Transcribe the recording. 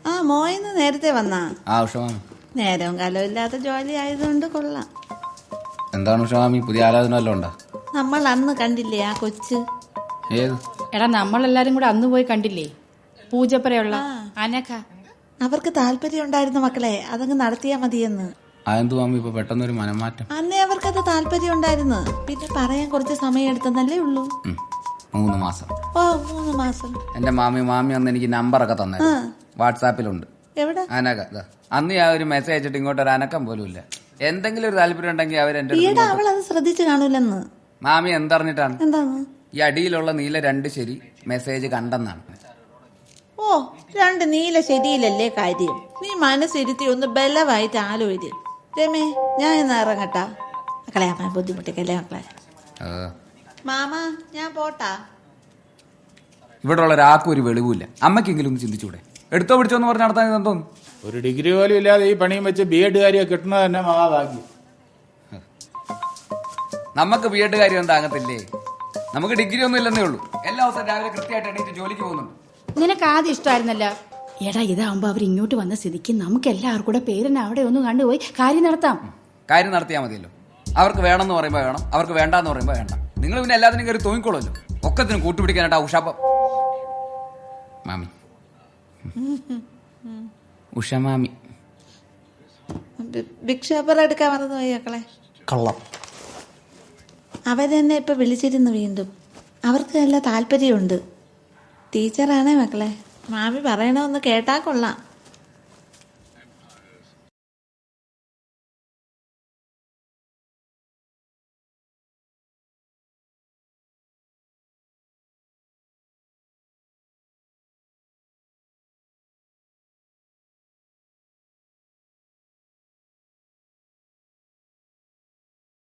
ആ മോയിന്ന് നേരത്തെ വന്നാ ആ ഉഷമാമി നേരവും കാലവും ഇല്ലാത്ത ജോലി ആയതുകൊണ്ട് കൊള്ളാം എന്താണ് ഉഷമാമി പുതിയ ആലോചന വല്ലതും ഉണ്ടോ നമ്മൾ അന്ന് കണ്ടില്ലേ ആ കൊച്ച് ഏത് എടാ നമ്മളെല്ലാരും കൂടെ അന്ന് പോയി കണ്ടില്ലേ പൂജപ്പരയുള്ള അനഘ അവർക്ക് താല്പര്യം ഉണ്ടായിരുന്നു മക്കളെ അതങ്ങ് നടത്തിയാ മതിയെന്ന് അതെന്തു മാമി ഇപ്പൊ പെട്ടെന്നൊരു മനംമാറ്റം അന്നേ അവർക്കത് താല്പര്യം ഉണ്ടായിരുന്നു പിന്നെ പറയാൻ കുറച്ച് സമയം എടുത്തെന്നല്ലേ ഉള്ളൂ ഉം, മൂന്ന് മാസം ഓ മൂന്ന് മാസം എന്റെ മാമി മാമി അന്ന് എനിക്ക് നമ്പറൊക്കെ തന്നെ വാട്സാപ്പിലുണ്ട് എവിടെ അനക ദാ. അന്ന് ഞാൻ ഒരു മെസ്സേജ് അയച്ചിട്ട് ഇങ്ങോട്ട് ഒരു അനക്കം പോലും ഇല്ല എന്തെങ്കിലും ഒരു താല്പര്യം ഉണ്ടെങ്കിൽ അവരെന്റെ ഈയിടെ അവൾ അത് ശ്രദ്ധിച്ചു കാണൂലെന്ന് മാമി എന്തറിഞ്ഞിട്ടാണ് എന്താന്ന് ഈ അടിയിലുള്ള നീല രണ്ട് ശരി മെസ്സേജ് കണ്ടെന്നാണ് ഓ രണ്ട് നീല ശരിയിലല്ലേ കാര്യം നീ മനസ്സിരുത്തി ഒന്ന് ബലമായിട്ട് ആലോചിച്ച് രമേ ഞാൻ ഇന്ന് ഇറങ്ങട്ടാ മക്കളെ അമ്മ ബുദ്ധിമുട്ടിക്കല്ലേ മക്കളെ ഏ, മാമ ഞാൻ പോട്ടാ ഇവിടെ ഉള്ള ഒരാൾക്കും ഒരു വെളിവില്ല അമ്മയ്ക്കെങ്കിലും ഒന്ന് ചിന്തിച്ചൂടെ എടുത്തോ പിടിച്ചോ എന്ന് പറഞ്ഞ് നടത്താൻ എന്തോന്നു ഒരു ഡിഗ്രി പോലും ഇല്ലാതെ ഈ പണിയും വെച്ച് ബി എഡുകാരിയെ കിട്ടുന്നത് തന്നെ മഹാഭാഗ്യം നമുക്ക് ബി എഡ് കാര്യം താങ്ങത്തില്ലേ നമുക്ക് ഡിഗ്രി ഒന്നും ഇല്ലെന്നേ ഉള്ളൂ എല്ലാ ദിവസവും രാവിലെ കൃത്യമായിട്ട് എണീറ്റ് ജോലിക്ക് പോകുന്നുണ്ട് നിനക്ക് ആദ്യം ഇഷ്ടമായിരുന്നല്ല എടാ ഇതാവുമ്പോ അവർ ഇങ്ങോട്ട് വന്ന സ്ഥിതിക്ക് നമുക്ക് എല്ലാവർക്കും കൂടെ പേരിനെ അവിടെ ഒന്ന് കണ്ടുപോയി കാര്യം നടത്താം കാര്യം നടത്തിയാൽ മതിയല്ലോ അവർക്ക് വേണമെന്ന് പറയുമ്പോൾ വേണം അവർക്ക് വേണ്ടാന്ന് പറയുമ്പോൾ വേണ്ട നിങ്ങൾ പിന്നെ എല്ലാത്തിനും കയറി തോന്നിക്കോളല്ലോ ഒക്കത്തിനും കൂട്ടുപിടിക്കാനായിട്ട് ആ ഉഷാപ്പ മാമി ഉഷ മാമി ബിഗ് ഷോപ്പർ എടുക്കാൻ മറന്നുപോയി മക്കളെ കള്ളം അവരെന്നെ ഇപ്പൊ വിളിച്ചിരുന്നു വീണ്ടും അവർക്ക് നല്ല താല്പര്യമുണ്ട് ടീച്ചറാണേ മക്കളെ മാമി പറയണമെന്ന് കേട്ടാ കൊള്ളാം